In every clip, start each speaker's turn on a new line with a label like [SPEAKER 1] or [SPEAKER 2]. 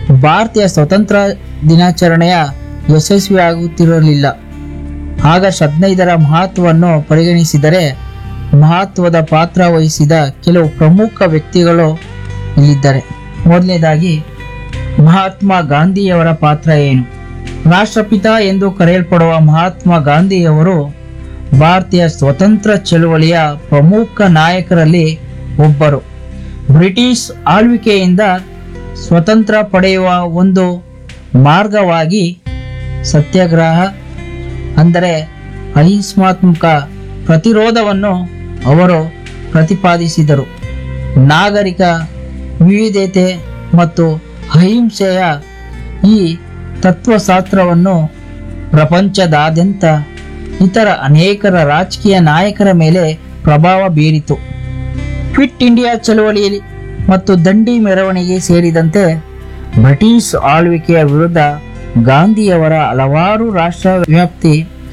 [SPEAKER 1] ಭಾರತೀಯ ಸ್ವತಂತ್ರ ದಿನಾಚರಣೆಯ ಯಶಸ್ವಿಯಾಗುತ್ತಿರಲಿಲ್ಲ ಆಗಸ್ಟ್ ಹದಿನೈದರ ಮಹತ್ವವನ್ನು ಪರಿಗಣಿಸಿದರೆ ಮಹತ್ವದ ಪಾತ್ರ ವಹಿಸಿದ ಕೆಲವು ಪ್ರಮುಖ ವ್ಯಕ್ತಿಗಳು ಇಲ್ಲಿದ್ದಾರೆ ಮೊದಲನೇದಾಗಿ ಮಹಾತ್ಮ ಗಾಂಧಿಯವರ ಪಾತ್ರ ಏನು ರಾಷ್ಟ್ರಪಿತ ಎಂದು ಕರೆಯಲ್ಪಡುವ ಮಹಾತ್ಮ ಗಾಂಧಿಯವರು ಭಾರತೀಯ ಸ್ವತಂತ್ರ ಚಳುವಳಿಯ ಪ್ರಮುಖ ನಾಯಕರಲ್ಲಿ ಒಬ್ಬರು ಬ್ರಿಟಿಷ್ ಆಳ್ವಿಕೆಯಿಂದ ಸ್ವತಂತ್ರ ಪಡೆಯುವ ಒಂದು ಮಾರ್ಗವಾಗಿ ಸತ್ಯಾಗ್ರಹ ಅಂದರೆ ಅಹಿಂಸಾತ್ಮಕ ಪ್ರತಿರೋಧವನ್ನು ಅವರು ಪ್ರತಿಪಾದಿಸಿದರು ನಾಗರಿಕ ವಿವಿಧತೆ ಮತ್ತು ಅಹಿಂಸೆಯ ಈ ತತ್ವಶಾಸ್ತ್ರವನ್ನು ಪ್ರಪಂಚದಾದ್ಯಂತ ಇತರ ಅನೇಕರ ರಾಜಕೀಯ ನಾಯಕರ ಮೇಲೆ ಪ್ರಭಾವ ಬೀರಿತು ಕ್ವಿಟ್ ಇಂಡಿಯಾ ಚಳವಳಿಯಲ್ಲಿ ಮತ್ತು ದಂಡಿ ಮೆರವಣಿಗೆ ಸೇರಿದಂತೆ ಬ್ರಿಟಿಷ್ ಆಳ್ವಿಕೆಯ ವಿರುದ್ಧ ಗಾಂಧಿಯವರ ಹಲವಾರು ರಾಷ್ಟ್ರ ವ್ಯಾಪ್ತಿ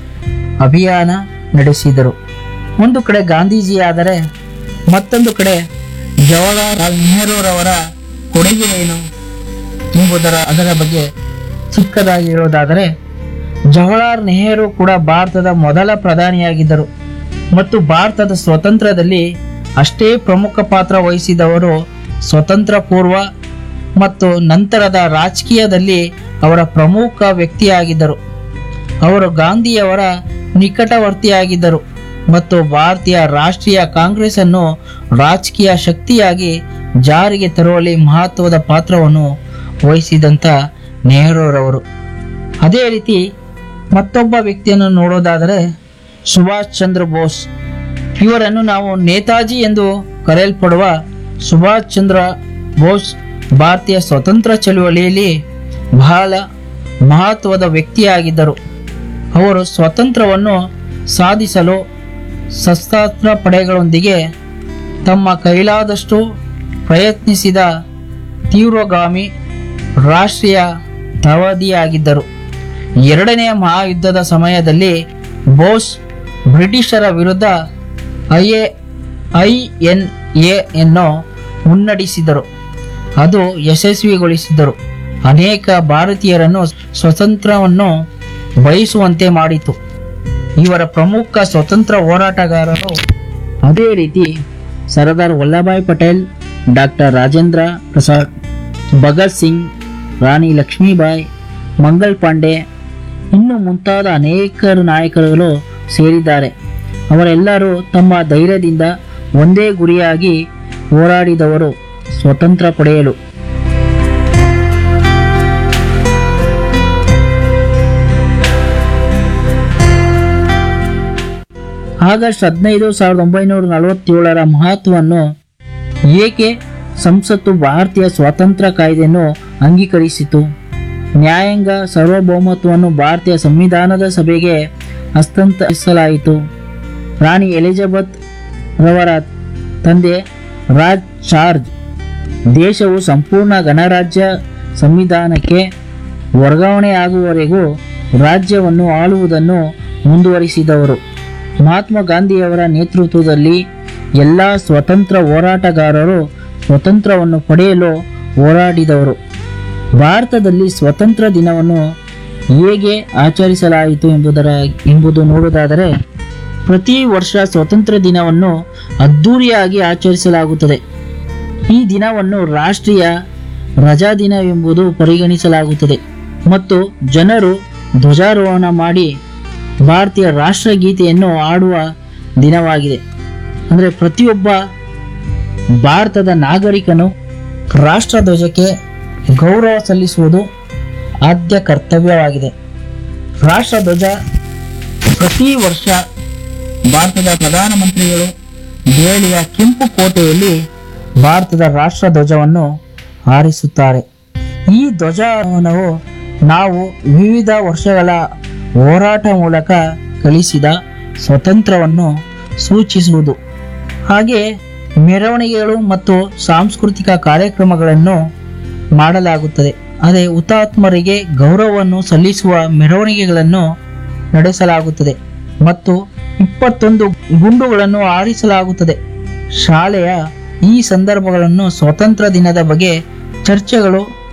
[SPEAKER 1] ಅಭಿಯಾನ ನಡೆಸಿದರು ಒಂದು ಕಡೆ ಗಾಂಧೀಜಿಯಾದರೆ ಮತ್ತೊಂದು ಕಡೆ ಜವಾಹರಲಾಲ್ ನೆಹರೂರವರ ಕೊಡುಗೆ ಏನು ಎಂಬುದರ ಅದರ ಬಗ್ಗೆ ಚಿಕ್ಕದಾಗಿ ಹೇಳೋದಾದರೆ ಜವಾಹರಲಾಲ್ ನೆಹರು ಕೂಡ ಭಾರತದ ಮೊದಲ ಪ್ರಧಾನಿಯಾಗಿದ್ದರು ಮತ್ತು ಭಾರತದ ಸ್ವಾತಂತ್ರ್ಯದಲ್ಲಿ ಅಷ್ಟೇ ಪ್ರಮುಖ ಪಾತ್ರ ವಹಿಸಿದವರು ಸ್ವತಂತ್ರ ಪೂರ್ವ ಮತ್ತು ನಂತರದ ರಾಜಕೀಯದಲ್ಲಿ ಅವರ ಪ್ರಮುಖ ವ್ಯಕ್ತಿಯಾಗಿದ್ದರು ಅವರು ಗಾಂಧಿಯವರ ನಿಕಟವರ್ತಿಯಾಗಿದ್ದರು ಮತ್ತು ಭಾರತೀಯ ರಾಷ್ಟ್ರೀಯ ಕಾಂಗ್ರೆಸ್ ಅನ್ನು ರಾಜಕೀಯ ಶಕ್ತಿಯಾಗಿ ಜಾರಿಗೆ ತರುವಲ್ಲಿ ಮಹತ್ವದ ಪಾತ್ರವನ್ನು ವಹಿಸಿದಂಥ ನೆಹರೂರವರು ಅದೇ ರೀತಿ ಮತ್ತೊಬ್ಬ ವ್ಯಕ್ತಿಯನ್ನು ನೋಡೋದಾದರೆ ಸುಭಾಷ್ ಚಂದ್ರ ಬೋಸ್ ಇವರನ್ನು ನಾವು ನೇತಾಜಿ ಎಂದು ಕರೆಯಲ್ಪಡುವ ಸುಭಾಷ್ ಚಂದ್ರ ಬೋಸ್ ಭಾರತೀಯ ಸ್ವತಂತ್ರ ಚಳುವಳಿಯಲ್ಲಿ ಬಹಳ ಮಹತ್ವದ ವ್ಯಕ್ತಿಯಾಗಿದ್ದರು ಅವರು ಸ್ವತಂತ್ರವನ್ನು ಸಾಧಿಸಲು ಸಶಸ್ತ್ರ ಪಡೆಗಳೊಂದಿಗೆ ತಮ್ಮ ಕೈಲಾದಷ್ಟು ಪ್ರಯತ್ನಿಸಿದ ತೀವ್ರಗಾಮಿ ರಾಷ್ಟ್ರೀಯ ತವದಿಯಾಗಿದ್ದರು ಎರಡನೆಯ ಮಹಾಯುದ್ಧದ ಸಮಯದಲ್ಲಿ ಬೋಸ್ ಬ್ರಿಟಿಷರ ವಿರುದ್ಧ ಐಎ ಐ ಎನ್ ಎನ್ನು ಮುನ್ನಡೆಸಿದರು ಅದು ಯಶಸ್ವಿಗೊಳಿಸಿದರು ಅನೇಕ ಭಾರತೀಯರನ್ನು ಸ್ವತಂತ್ರವನ್ನು ಬಯಸುವಂತೆ ಮಾಡಿತು ಇವರ ಪ್ರಮುಖ ಸ್ವತಂತ್ರ ಹೋರಾಟಗಾರರು ಅದೇ ರೀತಿ ಸರ್ದಾರ್ ವಲ್ಲಭಾಯ್ ಪಟೇಲ್ ಡಾಕ್ಟರ್ ರಾಜೇಂದ್ರ ಪ್ರಸಾದ್ ಭಗತ್ ಸಿಂಗ್ ರಾಣಿ ಲಕ್ಷ್ಮೀಬಾಯಿ ಮಂಗಲ್ ಪಾಂಡೆ ಇನ್ನು ಮುಂತಾದ ಅನೇಕ ನಾಯಕರುಗಳು ಸೇರಿದ್ದಾರೆ ಅವರೆಲ್ಲರೂ ತಮ್ಮ ಧೈರ್ಯದಿಂದ ಒಂದೇ ಗುರಿಯಾಗಿ ಹೋರಾಡಿದವರು ಸ್ವತಂತ್ರ ಪಡೆಯಲು ಆಗಸ್ಟ್ ಹದಿನೈದು ಸಾವಿರದ ಒಂಬೈನೂರ ನಲವತ್ತೇಳರ ಮಹತ್ವವನ್ನು ಏಕೆ ಸಂಸತ್ತು ಭಾರತೀಯ ಸ್ವಾತಂತ್ರ್ಯ ಕಾಯ್ದೆಯನ್ನು ಅಂಗೀಕರಿಸಿತು ನ್ಯಾಯಾಂಗ ಸಾರ್ವಭೌಮತ್ವವನ್ನು ಭಾರತೀಯ ಸಂವಿಧಾನದ ಸಭೆಗೆ ಹಸ್ತಾಂತರಿಸಲಾಯಿತು ರಾಣಿ ಎಲಿಜಬೆತ್ ರವರ ತಂದೆ ರಾಜ್ ಚಾರ್ಜ್ ದೇಶವು ಸಂಪೂರ್ಣ ಗಣರಾಜ್ಯ ಸಂವಿಧಾನಕ್ಕೆ ವರ್ಗಾವಣೆಯಾಗುವವರೆಗೂ ರಾಜ್ಯವನ್ನು ಆಳುವುದನ್ನು ಮುಂದುವರಿಸಿದವರು ಮಹಾತ್ಮ ಗಾಂಧಿಯವರ ನೇತೃತ್ವದಲ್ಲಿ ಎಲ್ಲ ಸ್ವತಂತ್ರ ಹೋರಾಟಗಾರರು ಸ್ವತಂತ್ರವನ್ನು ಪಡೆಯಲು ಹೋರಾಡಿದವರು ಭಾರತದಲ್ಲಿ ಸ್ವತಂತ್ರ ದಿನವನ್ನು ಹೇಗೆ ಆಚರಿಸಲಾಯಿತು ಎಂಬುದರ ಎಂಬುದು ನೋಡುವುದಾದರೆ ಪ್ರತಿ ವರ್ಷ ಸ್ವತಂತ್ರ ದಿನವನ್ನು ಅದ್ಧೂರಿಯಾಗಿ ಆಚರಿಸಲಾಗುತ್ತದೆ ಈ ದಿನವನ್ನು ರಾಷ್ಟ್ರೀಯ ರಜಾ ದಿನವೆಂಬುದು ಪರಿಗಣಿಸಲಾಗುತ್ತದೆ ಮತ್ತು ಜನರು ಧ್ವಜಾರೋಹಣ ಮಾಡಿ ಭಾರತೀಯ ರಾಷ್ಟ್ರಗೀತೆಯನ್ನು ಹಾಡುವ ದಿನವಾಗಿದೆ ಅಂದರೆ ಪ್ರತಿಯೊಬ್ಬ ಭಾರತದ ನಾಗರಿಕನು ರಾಷ್ಟ್ರಧ್ವಜಕ್ಕೆ ಗೌರವ ಸಲ್ಲಿಸುವುದು ಆದ್ಯ ಕರ್ತವ್ಯವಾಗಿದೆ ರಾಷ್ಟ್ರಧ್ವಜ ಪ್ರತಿ ವರ್ಷ ಭಾರತದ ಪ್ರಧಾನಮಂತ್ರಿಗಳು ದೆಹಲಿಯ ಕೆಂಪು ಕೋಟೆಯಲ್ಲಿ ಭಾರತದ ರಾಷ್ಟ್ರಧ್ವಜವನ್ನು ಹಾರಿಸುತ್ತಾರೆ ಈ ಧ್ವಜವನ್ನು ನಾವು ವಿವಿಧ ವರ್ಷಗಳ ಹೋರಾಟ ಮೂಲಕ ಗಳಿಸಿದ ಸ್ವತಂತ್ರವನ್ನು ಸೂಚಿಸುವುದು ಹಾಗೆ ಮೆರವಣಿಗೆಗಳು ಮತ್ತು ಸಾಂಸ್ಕೃತಿಕ ಕಾರ್ಯಕ್ರಮಗಳನ್ನು ಮಾಡಲಾಗುತ್ತದೆ ಅದೇ ಹುತಾತ್ಮರಿಗೆ ಗೌರವವನ್ನು ಸಲ್ಲಿಸುವ ಮೆರವಣಿಗೆಗಳನ್ನು ನಡೆಸಲಾಗುತ್ತದೆ ಮತ್ತು ಇಪ್ಪತ್ತೊಂದು ಗುಂಡುಗಳನ್ನು ಆರಿಸಲಾಗುತ್ತದೆ ಶಾಲೆಯ ಈ ಸಂದರ್ಭಗಳನ್ನು ಸ್ವತಂತ್ರ ದಿನದ ಬಗ್ಗೆ ಚರ್ಚೆಗಳು